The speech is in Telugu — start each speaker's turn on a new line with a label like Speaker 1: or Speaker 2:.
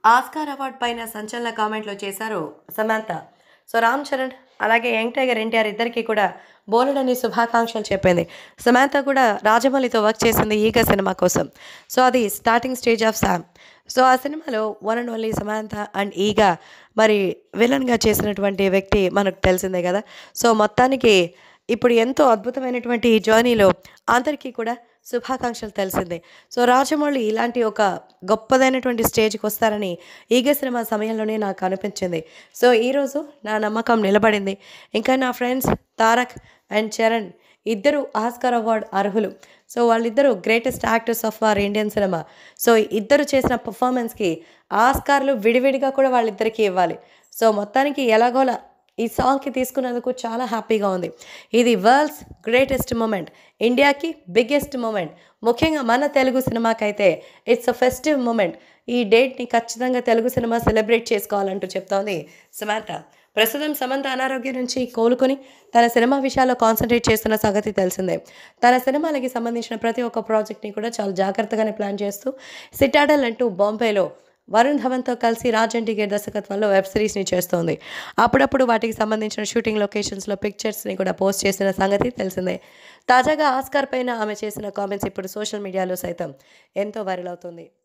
Speaker 1: ఆస్కార్ అవార్డ్ పైన సంచలన కామెంట్లు చేశారు సమంత సో రామ్ చరణ్ అలాగే యంగ్ టైగర్ ఎన్టీఆర్ ఇద్దరికి కూడా బోలెడని శుభాకాంక్షలు చెప్పింది సమంత కూడా రాజమౌళితో వర్క్ చేసింది ఈగ సినిమా కోసం సో అది starting stage of Sam so ఆ సినిమాలో one and only Samantha and Eega మరి విలన్గా చేసినటువంటి వ్యక్తి మనకు తెలిసిందే కదా సో మొత్తానికి ఇప్పుడు ఎంతో అద్భుతమైనటువంటి ఈ జర్నీలో అందరికీ కూడా శుభాకాంక్షలు తెలిసిందే సో రాజమౌళి ఇలాంటి ఒక గొప్పదైనటువంటి స్టేజ్కి వస్తారని ఈగ సినిమా సమయంలోనే నాకు అనిపించింది సో ఈరోజు నా నమ్మకం నిలబడింది ఇంకా నా ఫ్రెండ్స్ తారక్ అండ్ చరణ్ ఇద్దరు ఆస్కార్ అవార్డ్ అర్హులు సో వాళ్ళిద్దరూ greatest actors of our Indian cinema so ఇద్దరు చేసిన పర్ఫార్మెన్స్కి ఆస్కార్లు విడివిడిగా కూడా వాళ్ళిద్దరికీ ఇవ్వాలి సో మొత్తానికి ఎలాగోలా ఈ సాంగ్కి తీసుకున్నందుకు చాలా హ్యాపీగా ఉంది ఇది వరల్డ్స్ గ్రేటెస్ట్ మూమెంట్ ఇండియాకి బిగ్గెస్ట్ మూమెంట్ ముఖ్యంగా మన తెలుగు సినిమాకైతే ఇట్స్ అ ఫెస్టివ్ మూమెంట్ ఈ డేట్ని ఖచ్చితంగా తెలుగు సినిమా సెలబ్రేట్ చేసుకోవాలంటూ చెప్తోంది సమంత ప్రస్తుతం సమంత అనారోగ్యం నుంచి కోలుకొని తన సినిమా విషయాల్లో కాన్సన్ట్రేట్ చేస్తున్న సంగతి తెలిసిందే తన సినిమాలకి సంబంధించిన ప్రతి ఒక్క ప్రాజెక్ట్ని కూడా చాలా జాగ్రత్తగానే ప్లాన్ చేస్తూ సిటాడల్ అంటూ బాంబేలో వరుణ్ ధవన్తో కలిసి రాజంటి గేట్ దర్శకత్వంలో వెబ్ సిరీస్ని చేస్తోంది అప్పుడప్పుడు వాటికి సంబంధించిన షూటింగ్ లొకేషన్స్లో పిక్చర్స్ని కూడా పోస్ట్ చేసిన సంగతి తెలిసిందే తాజాగా ఆస్కార్ పైన ఆమె చేసిన కామెంట్స్ ఇప్పుడు సోషల్ మీడియాలో సైతం ఎంతో వైరల్ అవుతుంది